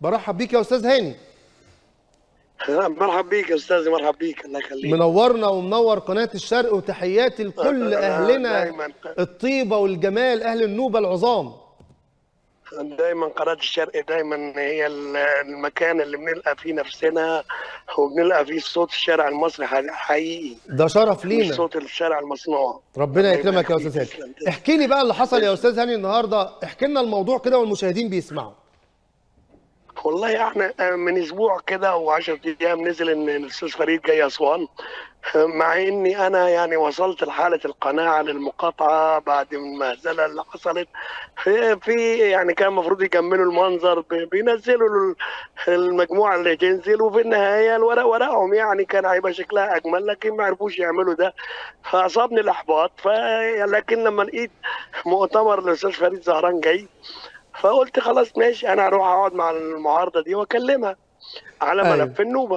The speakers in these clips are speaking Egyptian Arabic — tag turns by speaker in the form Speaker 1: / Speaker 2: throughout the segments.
Speaker 1: برحب بيك يا استاذ هاني
Speaker 2: مرحب بيك يا استاذي مرحب بيك الله يخليك
Speaker 1: منورنا ومنور قناه الشرق وتحياتي لكل اهلنا
Speaker 2: دايما
Speaker 1: الطيبه والجمال اهل النوبه العظام
Speaker 2: دايما قناه الشرق دايما هي المكان اللي بنلقى فيه نفسنا وبنلقى فيه صوت الشارع المصري حقيقي
Speaker 1: ده شرف
Speaker 2: مش
Speaker 1: لينا
Speaker 2: صوت الشارع المصنوع
Speaker 1: ربنا
Speaker 2: الله
Speaker 1: يكرمك يا
Speaker 2: يبارك
Speaker 1: استاذ
Speaker 2: فيك.
Speaker 1: هاني
Speaker 2: تسلم.
Speaker 1: احكي لي بقى اللي حصل يا استاذ هاني النهارده احكي لنا الموضوع كده والمشاهدين بيسمعوا
Speaker 2: والله احنا من اسبوع كده و10 ايام نزل ان الاستاذ فريد جاي اسوان مع اني انا يعني وصلت لحاله القناعه للمقاطعه بعد المهزله اللي حصلت في, في يعني كان المفروض يكملوا المنظر ب- بينزلوا ال- المجموعه اللي تنزل وفي النهايه الورق ورقهم يعني كان هيبقى شكلها اجمل لكن ما عرفوش يعملوا ده فاصابني الاحباط ف لكن لما لقيت مؤتمر الاستاذ فريد زهران جاي فقلت خلاص ماشي انا هروح اقعد مع المعارضه دي واكلمها على
Speaker 1: أيوة.
Speaker 2: ملف النوبه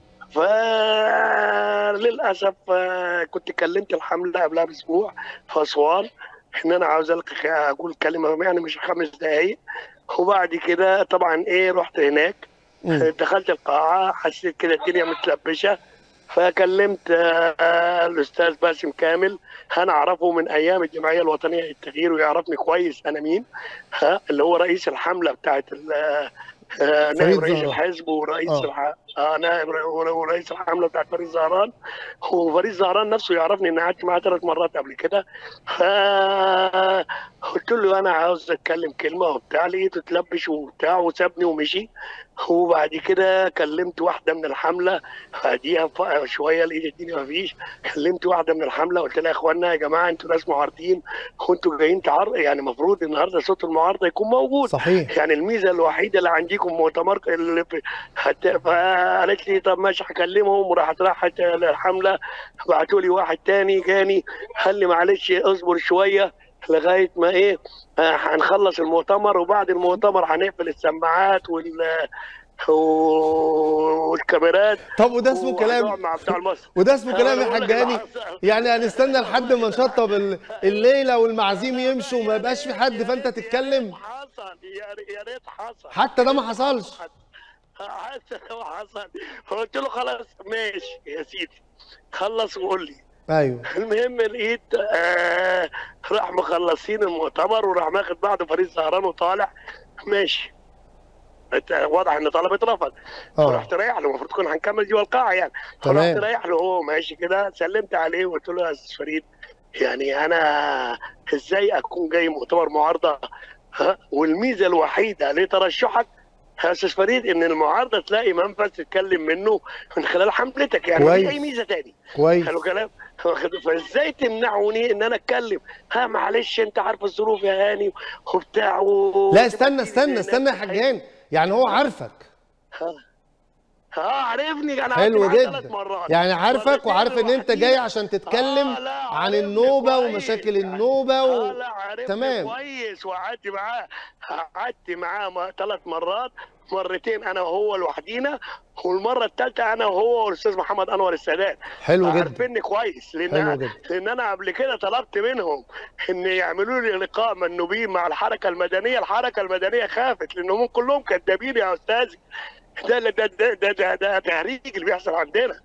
Speaker 2: فللاسف آه، كنت كلمت الحمله قبلها باسبوع في اسوان ان انا عاوز القي اقول كلمه يعني مش خمس دقائق وبعد كده طبعا ايه رحت هناك
Speaker 1: مم.
Speaker 2: دخلت القاعه حسيت كده الدنيا متلبشه فكلمت آه، آه، الاستاذ باسم كامل انا اعرفه من ايام الجمعيه الوطنيه للتغيير ويعرفني كويس انا مين ها اللي هو رئيس الحمله بتاعت ال- آه، آه،
Speaker 1: فريد
Speaker 2: نائب رئيس
Speaker 1: زهران.
Speaker 2: الحزب ورئيس
Speaker 1: آه.
Speaker 2: الح... آه نائب ر- ورئيس الحمله بتاعت فريد زهران وفريد زهران نفسه يعرفني ان قعدت معاه ثلاث مرات قبل كده ف قلت له انا عاوز اتكلم كلمه وبتاع لقيته اتلبش وبتاع وسابني ومشي وبعد كده كلمت واحده من الحمله بعديها ف- شويه لقيت الدنيا مفيش كلمت واحده من الحمله قلت لها يا اخوانا يا جماعه انتوا ناس معارضين وانتوا جايين تعرض يعني المفروض النهارده صوت المعارضه يكون موجود
Speaker 1: صحيح
Speaker 2: يعني الميزه الوحيده اللي عندكم مؤتمر اللي في حت... فقالت لي طب ماشي هكلمهم وراحت راحت الحمله بعتوا لي واحد تاني جاني قال لي معلش اصبر شويه لغايه ما ايه آه، هنخلص المؤتمر وبعد المؤتمر هنقفل السماعات وال والكاميرات
Speaker 1: طب وده اسمه
Speaker 2: وهنقعد
Speaker 1: كلام
Speaker 2: مع بتاع المصر
Speaker 1: وده اسمه كلام يا
Speaker 2: أنا بقول
Speaker 1: حاج
Speaker 2: لك
Speaker 1: هاني
Speaker 2: اللي حصل.
Speaker 1: يعني هنستنى لحد ما نشطب ال- الليله والمعازيم يمشوا وما يبقاش في حد فانت تتكلم
Speaker 2: حصل يا ريت- يا ريت حصل
Speaker 1: حتى ده ما حصلش
Speaker 2: حتى لو حصل فقلت له خلاص ماشي يا سيدي خلص وقول لي
Speaker 1: ايوه
Speaker 2: المهم لقيت آه راح مخلصين المؤتمر وراح ماخد بعض فريد زهران وطالع ماشي ات- واضح ان طلب اترفض
Speaker 1: اه
Speaker 2: فرحت رايح له المفروض كنا هنكمل جوه القاعه يعني
Speaker 1: تمام.
Speaker 2: فرحت رايح له هو ماشي كده سلمت عليه وقلت له يا استاذ فريد يعني انا ازاي اكون جاي مؤتمر معارضه ها والميزه الوحيده لترشحك يا استاذ فريد ان المعارضه تلاقي منفذ تتكلم منه من خلال حملتك يعني
Speaker 1: كويس.
Speaker 2: مفيش اي ميزه تاني
Speaker 1: كويس
Speaker 2: حلو كلام واخد- فازاي تمنعوني ان انا اتكلم ها معلش انت عارف الظروف يا هاني وبتاع و...
Speaker 1: لا استنى استنى استنى يا حاج هاني يعني هو عارفك
Speaker 2: ها ها عارفني انا
Speaker 1: حلو
Speaker 2: قعدت معاه ثلاث
Speaker 1: جدا
Speaker 2: مرات
Speaker 1: يعني عارفك
Speaker 2: مرتين
Speaker 1: وعارف ان انت جاي
Speaker 2: لوحدي.
Speaker 1: عشان تتكلم
Speaker 2: آه، لا،
Speaker 1: عن
Speaker 2: عارفني
Speaker 1: النوبه
Speaker 2: كويس.
Speaker 1: ومشاكل النوبه و...
Speaker 2: آه لا عارفني
Speaker 1: تمام.
Speaker 2: كويس وقعدت معاه قعدت معاه ثلاث مرات مرتين انا وهو لوحدينا والمره الثالثه انا وهو والاستاذ محمد انور السادات
Speaker 1: حلو جدا
Speaker 2: عارفيني كويس لان
Speaker 1: حلو جدا.
Speaker 2: لان انا قبل كده طلبت منهم ان يعملوا لي لقاء منوبين مع الحركه المدنيه الحركه المدنيه خافت لانهم كلهم كذابين يا استاذي ده ده ده ده, ده, ده, ده تهريج اللي بيحصل عندنا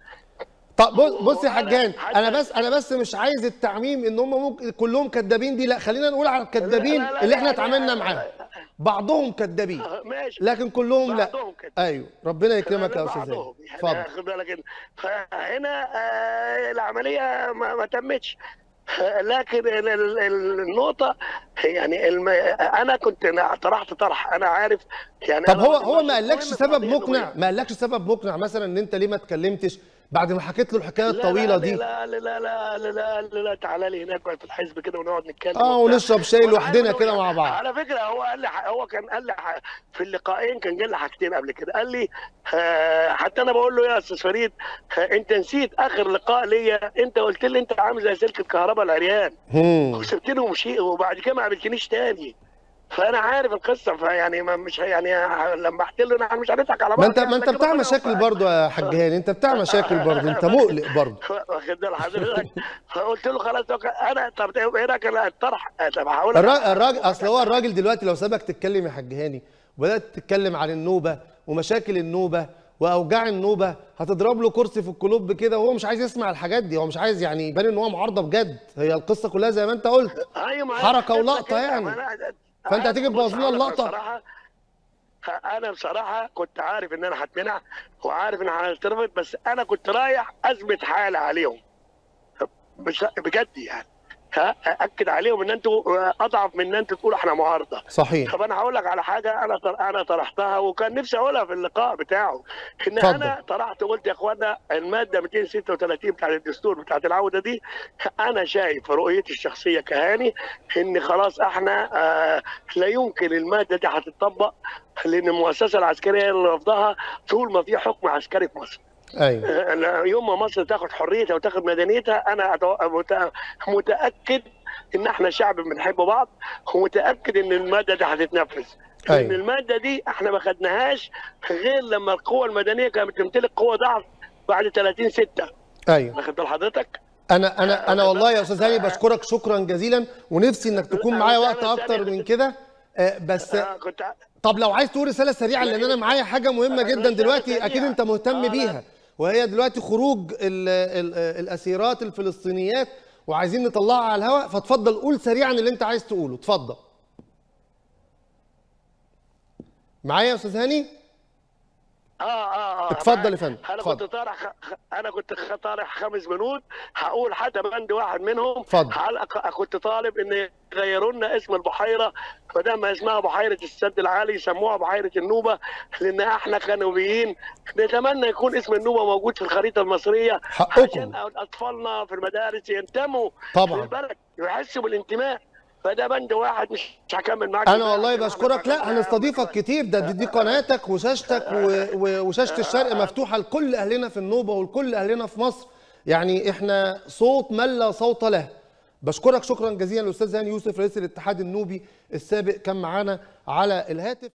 Speaker 1: طب بص بص يا حاج هاني
Speaker 2: حتى-
Speaker 1: انا بس انا بس مش عايز التعميم ان هم ممكن كلهم كذابين دي لا خلينا نقول على الكذابين
Speaker 2: لا، لا،
Speaker 1: اللي احنا
Speaker 2: لا،
Speaker 1: اتعاملنا
Speaker 2: لا،
Speaker 1: معاهم بعضهم كذابين
Speaker 2: آه، ماشي
Speaker 1: لكن كلهم لا
Speaker 2: بعضهم كده.
Speaker 1: ايوه ربنا يكرمك يا استاذ هاني
Speaker 2: بعضهم. يعني
Speaker 1: اتفضل
Speaker 2: خد بالك إن- فهنا آه، العمليه ما, ما تمتش آه، لكن ال- ال- ال- النقطه يعني الم... انا كنت طرحت طرح انا عارف يعني
Speaker 1: طب
Speaker 2: أنا
Speaker 1: هو
Speaker 2: راجل
Speaker 1: هو ما
Speaker 2: ماشي.
Speaker 1: قالكش
Speaker 2: المهم
Speaker 1: سبب
Speaker 2: القضية
Speaker 1: مقنع
Speaker 2: النوبية.
Speaker 1: ما قالكش سبب مقنع مثلا ان انت ليه ما اتكلمتش بعد ما حكيت له الحكايه
Speaker 2: لا،
Speaker 1: الطويله
Speaker 2: لا
Speaker 1: دي
Speaker 2: لا لا لا لا لا لا لا, لا تعالى لي هناك في الحزب كده ونقعد نتكلم
Speaker 1: اه
Speaker 2: وبتاع.
Speaker 1: ونشرب شاي
Speaker 2: وأنا
Speaker 1: لوحدنا
Speaker 2: عارف إنه-
Speaker 1: كده مع بعض
Speaker 2: على فكره هو قال لي هو كان قال لي ح- في اللقاءين كان قال لي حاجتين قبل كده قال لي آه، حتى انا بقول له يا استاذ فريد آه، انت نسيت اخر لقاء ليا انت قلت لي انت عامل زي سلك الكهرباء العريان
Speaker 1: هم.
Speaker 2: وسبتني ومشيت وبعد كده ما قابلتنيش تاني فانا عارف القصه فيعني ما مش يعني لما احكي له انا مش هنضحك على بعض
Speaker 1: ما انت
Speaker 2: يعني،
Speaker 1: ما انت
Speaker 2: لكن
Speaker 1: بتاع
Speaker 2: ربنا
Speaker 1: مشاكل
Speaker 2: يوفقك.
Speaker 1: برضه يا حاج هاني انت بتاع مشاكل برضه انت مقلق برضه
Speaker 2: واخد بال حضرتك فقلت له خلاص طب انا طب ايه رايك انا الطرح طب هحاول
Speaker 1: الراجل, الراجل اصل هو الراجل دلوقتي لو سابك تتكلم يا حاج هاني وبدات تتكلم عن النوبه ومشاكل النوبه واوجاع النوبه هتضرب له كرسي في الكلوب كده وهو مش عايز يسمع الحاجات دي هو مش عايز يعني يبان ان هو معارضه بجد هي القصه كلها زي ما انت قلت
Speaker 2: ايوه ما هي
Speaker 1: حركة
Speaker 2: الحتة
Speaker 1: ولقطة
Speaker 2: كده.
Speaker 1: يعني.
Speaker 2: ما أنا-
Speaker 1: فأنت هتيجي
Speaker 2: بص
Speaker 1: تبوظ لنا
Speaker 2: أنا
Speaker 1: اللقطة.
Speaker 2: بصراحة انا بصراحه كنت عارف ان انا هتمنع وعارف ان انا هترفض بس انا كنت رايح اثبت حالي عليهم بس بجد يعني ها اكد عليهم ان انتوا اضعف من ان انتوا تقولوا احنا معارضه
Speaker 1: صحيح
Speaker 2: طب انا هقول لك على حاجه انا طر... انا طرحتها وكان نفسي اقولها في اللقاء بتاعه ان
Speaker 1: اتفضل.
Speaker 2: انا طرحت وقلت يا اخوانا الماده 236 بتاعت الدستور بتاعت العوده دي انا شايف في رؤيتي الشخصيه كهاني ان خلاص احنا آه لا يمكن الماده دي هتطبق لان المؤسسه العسكريه هي اللي رفضها طول ما في حكم عسكري في مصر
Speaker 1: ايوه
Speaker 2: آه، يوم ما مصر تاخد حريتها وتاخد مدنيتها انا أتو- مت- متاكد ان احنا شعب بنحب بعض ومتاكد ان الماده دي هتتنفذ
Speaker 1: أيوة.
Speaker 2: لان الماده دي احنا ما خدناهاش غير لما القوه المدنيه كانت بتمتلك قوه ضعف بعد 30 6
Speaker 1: ايوه
Speaker 2: واخد بال حضرتك؟
Speaker 1: انا انا انا والله يا استاذ هاني بشكرك شكرا جزيلا ونفسي انك تكون معايا وقت اكتر من كده آه، بس
Speaker 2: آه، كنت ع-
Speaker 1: طب لو عايز تقول رساله سريعه لان انا معايا حاجه مهمه جدا
Speaker 2: رسالة
Speaker 1: دلوقتي
Speaker 2: سريعة.
Speaker 1: اكيد انت مهتم
Speaker 2: آه، لا.
Speaker 1: بيها وهي دلوقتي خروج ال ال الاسيرات الفلسطينيات وعايزين نطلعها على الهواء فاتفضل قول سريعا اللي انت عايز تقوله اتفضل معايا يا استاذ هاني
Speaker 2: اه اه اه
Speaker 1: اتفضل
Speaker 2: معاك.
Speaker 1: يا فندم،
Speaker 2: انا
Speaker 1: اتفضل.
Speaker 2: كنت طارح خ- خ- انا كنت خ- طارح خمس بنود هقول حتى بند واحد منهم
Speaker 1: اتفضل.
Speaker 2: حلقة كنت طالب ان يغيروا لنا اسم البحيره بدل ما اسمها بحيره السد العالي يسموها بحيره النوبه لان احنا كنوبيين نتمنى يكون اسم النوبه موجود في الخريطه المصريه
Speaker 1: حقكم.
Speaker 2: عشان اطفالنا في المدارس ينتموا
Speaker 1: طبعا.
Speaker 2: للبلد يحسوا بالانتماء فده بند واحد مش مش هكمل معاك
Speaker 1: انا والله بشكرك لا هنستضيفك كتير ده دي, دي قناتك وشاشتك و- و- وشاشه الشرق مفتوحه لكل اهلنا في النوبه ولكل اهلنا في مصر يعني احنا صوت من لا صوت له بشكرك شكرا جزيلا الاستاذ هاني يوسف رئيس الاتحاد النوبي السابق كان معانا على الهاتف